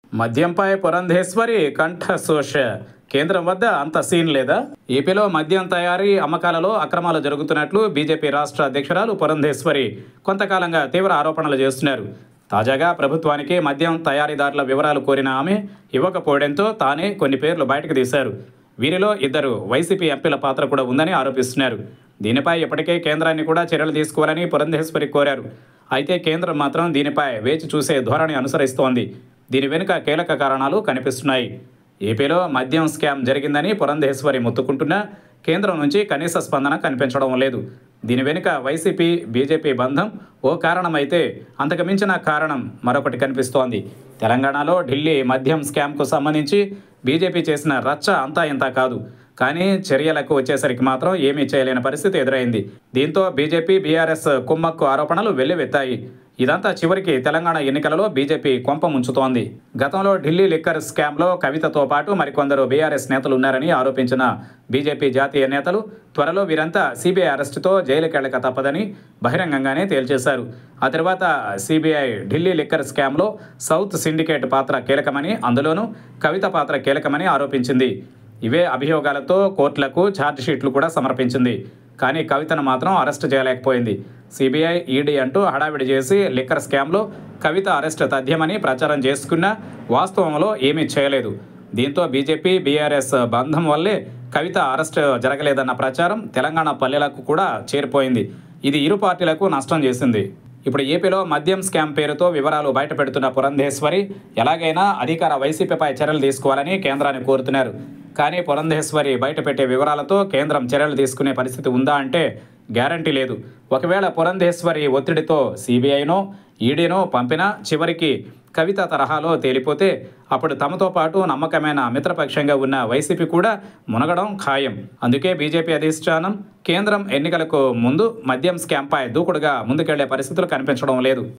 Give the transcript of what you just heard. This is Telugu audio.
మద్యంపై పురంధేశ్వరి కంఠశోష కేంద్రం వద్ద అంత సీన్ లేదా ఏపీలో మద్యం తయారీ అమ్మకాలలో అక్రమాలు జరుగుతున్నట్లు బీజేపీ రాష్ట్ర అధ్యక్షురాలు పురంధేశ్వరి కొంతకాలంగా తీవ్ర ఆరోపణలు చేస్తున్నారు తాజాగా ప్రభుత్వానికి మద్యం తయారీదారుల వివరాలు కోరిన ఆమె ఇవ్వకపోవడంతో తానే కొన్ని పేర్లు బయటకు తీశారు వీరిలో ఇద్దరు వైసీపీ ఎంపీల పాత్ర కూడా ఉందని ఆరోపిస్తున్నారు దీనిపై ఇప్పటికే కేంద్రాన్ని కూడా చర్యలు తీసుకోవాలని పురంధేశ్వరి కోరారు అయితే కేంద్రం మాత్రం దీనిపై వేచి చూసే ధోరణి అనుసరిస్తోంది దీని వెనుక కీలక కారణాలు కనిపిస్తున్నాయి ఏపీలో మద్యం స్కామ్ జరిగిందని పురంధేశ్వరి మొత్తుకుంటున్నా కేంద్రం నుంచి కనీస స్పందన కనిపించడం లేదు దీని వెనుక వైసీపీ బీజేపీ బంధం ఓ కారణమైతే అంతకు మించిన కారణం మరొకటి కనిపిస్తోంది తెలంగాణలో ఢిల్లీ మద్యం స్కామ్కు సంబంధించి బీజేపీ చేసిన రచ్చ అంతా ఇంత కాదు కానీ చర్యలకు వచ్చేసరికి మాత్రం ఏమీ చేయలేని పరిస్థితి ఎదురైంది దీంతో బీజేపీ బీఆర్ఎస్ కుమ్మక్కు ఆరోపణలు వెల్లువెత్తాయి ఇదంతా చివరికి తెలంగాణ ఎన్నికలలో బీజేపీ కొంప ముంచుతోంది గతంలో ఢిల్లీ లిక్కర్ స్కామ్లో కవితతో పాటు మరికొందరు బీఆర్ఎస్ నేతలు ఉన్నారని ఆరోపించిన బీజేపీ జాతీయ నేతలు త్వరలో వీరంతా సిబిఐ అరెస్టుతో జైలుకెళ్లక తప్పదని బహిరంగంగానే తేల్చేశారు ఆ తర్వాత సిబిఐ ఢిల్లీ లిక్కర్ స్కామ్లో సౌత్ సిండికేట్ పాత్ర కీలకమని అందులోనూ కవిత పాత్ర కీలకమని ఆరోపించింది ఇవే అభియోగాలతో కోర్టులకు ఛార్జ్షీట్లు కూడా సమర్పించింది కానీ కవితను మాత్రం అరెస్ట్ చేయలేకపోయింది సిబిఐ ఈడీ అంటూ హడావిడి చేసి లిక్కర్ స్కామ్లో కవిత అరెస్ట్ తథ్యమని ప్రచారం చేసుకున్నా వాస్తవంలో ఏమీ చేయలేదు దీంతో బీజేపీ బీఆర్ఎస్ బంధం వల్లే కవిత అరెస్ట్ జరగలేదన్న ప్రచారం తెలంగాణ పల్లెలకు కూడా చేరిపోయింది ఇది ఇరు పార్టీలకు నష్టం చేసింది ఇప్పుడు ఏపీలో మద్యం స్కామ్ పేరుతో వివరాలు బయటపెడుతున్న పురంధేశ్వరి ఎలాగైనా అధికార వైసీపీపై చర్యలు తీసుకోవాలని కేంద్రాన్ని కోరుతున్నారు కానీ పురంధేశ్వరి బయటపెట్టే వివరాలతో కేంద్రం చర్యలు తీసుకునే పరిస్థితి ఉందా అంటే గ్యారంటీ లేదు ఒకవేళ పురంధేశ్వరి ఒత్తిడితో సిబిఐనో ఈడీనో పంపినా చివరికి కవిత తరహాలో తేలిపోతే అప్పుడు తమతో పాటు నమ్మకమైన మిత్రపక్షంగా ఉన్న వైసీపీ కూడా మునగడం ఖాయం అందుకే బీజేపీ అధిష్టానం కేంద్రం ఎన్నికలకు ముందు మద్యం స్కామ్పై దూకుడుగా ముందుకెళ్లే పరిస్థితులు కనిపించడం లేదు